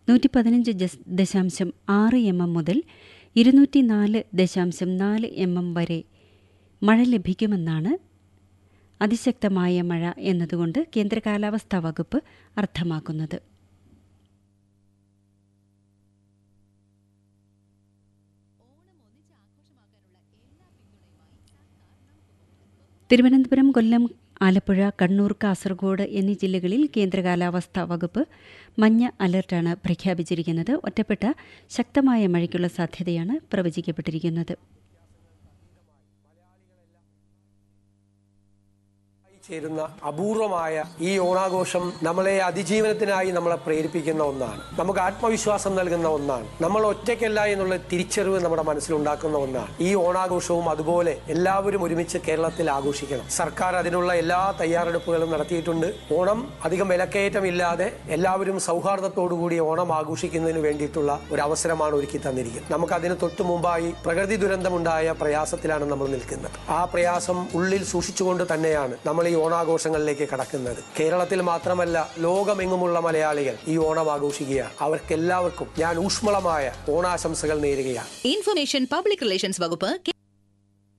നൂറ്റി പതിനഞ്ച് ജസ് ദശാംശം ആറ് എം എം മുതൽ ഇരുന്നൂറ്റി നാല് ദശാംശം നാല് എം എം വരെ മഴ ലഭിക്കുമെന്നാണ് അതിശക്തമായ മഴ എന്നതുകൊണ്ട് കേന്ദ്ര കാലാവസ്ഥാ വകുപ്പ് അർത്ഥമാക്കുന്നത് തിരുവനന്തപുരം കൊല്ലം ആലപ്പുഴ കണ്ണൂർ കാസർഗോഡ് എന്നീ ജില്ലകളിൽ കേന്ദ്ര കാലാവസ്ഥാ വകുപ്പ് മഞ്ഞ അലർട്ടാണ് പ്രഖ്യാപിച്ചിരിക്കുന്നത് ഒറ്റപ്പെട്ട ശക്തമായ മഴയ്ക്കുള്ള സാധ്യതയാണ് പ്രവചിക്കപ്പെട്ടിരിക്കുന്നത് ചേരുന്ന അപൂർവമായ ഈ ഓണാഘോഷം നമ്മളെ അതിജീവനത്തിനായി നമ്മളെ പ്രേരിപ്പിക്കുന്ന ഒന്നാണ് നമുക്ക് ആത്മവിശ്വാസം നൽകുന്ന ഒന്നാണ് നമ്മൾ ഒറ്റയ്ക്കല്ല എന്നുള്ള തിരിച്ചറിവ് നമ്മുടെ മനസ്സിലുണ്ടാക്കുന്ന ഒന്നാണ് ഈ ഓണാഘോഷവും അതുപോലെ എല്ലാവരും ഒരുമിച്ച് കേരളത്തിൽ ആഘോഷിക്കണം സർക്കാർ അതിനുള്ള എല്ലാ തയ്യാറെടുപ്പുകളും നടത്തിയിട്ടുണ്ട് ഓണം അധികം വിലക്കയറ്റമില്ലാതെ എല്ലാവരും സൗഹാർദ്ദത്തോടുകൂടി ഓണം ആഘോഷിക്കുന്നതിന് വേണ്ടിയിട്ടുള്ള ഒരു അവസരമാണ് ഒരുക്കി തന്നിരിക്കുന്നത് നമുക്ക് അതിന് തൊട്ടു മുമ്പായി പ്രകൃതി ദുരന്തമുണ്ടായ പ്രയാസത്തിലാണ് നമ്മൾ നിൽക്കുന്നത് ആ പ്രയാസം ഉള്ളിൽ സൂക്ഷിച്ചുകൊണ്ട് തന്നെയാണ് നമ്മൾ ഈ ഓണാഘോഷങ്ങളിലേക്ക് കടക്കുന്നത് കേരളത്തിൽ മാത്രമല്ല ലോകമെങ്ങുമുള്ള മലയാളികൾ ഈ ഓണം ആഘോഷിക്കുകയാണ് അവർക്കെല്ലാവർക്കും ഞാൻ ഊഷ്മളമായ ഓണാശംസകൾ നേരുകയാണ് ഇൻഫർമേഷൻ പബ്ലിക് റിലേഷൻസ് വകുപ്പ്